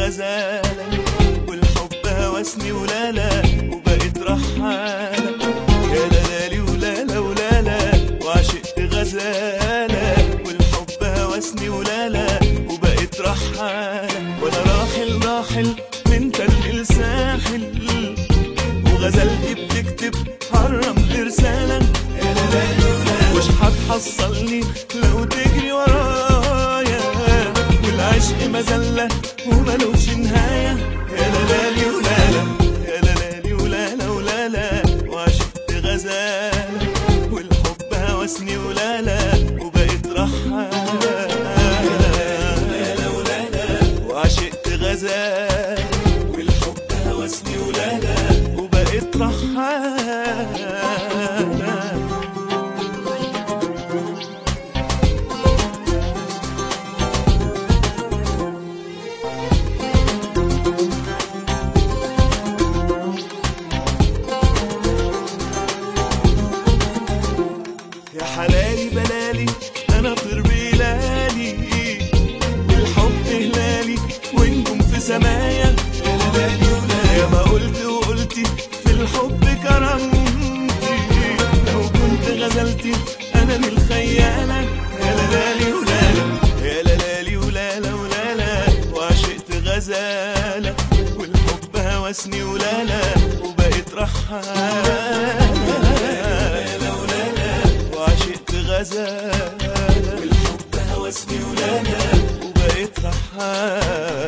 غزالة والحب هوسني ولالا وبقيت رحالة يا لالي ولالا ولالا وعشقت غزالة والحب هوسني ولالا وبقيت رحالة وانا راحل راحل من تل الساحل وغزلتي بتكتب حرم رسالة مش هتحصلني لو تجري ورايا والعشق مذلة وملوش نهاية يا لالي ولالا يا لالي ولالا ولالا وعشقت غزالة والحب هوسني ولالا وبقيت رحالة وعشقت غزالة والحب هوسني ولالا وبقيت رحالة يا حلالي بلالي انا طير بلالي الحب هلالي ونجم في سمايا يا لالي ولالي يا ما قلت وقلتي في الحب كرمتي لو كنت غزلتي انا من الخيالة يا لالي ولالا يا لالي ولالا ولالا وعشقت غزالة والحب هوسني ولالا وبقيت رحالة وعشقت غزالة والحب هوسني ولالا وبقيت رحالة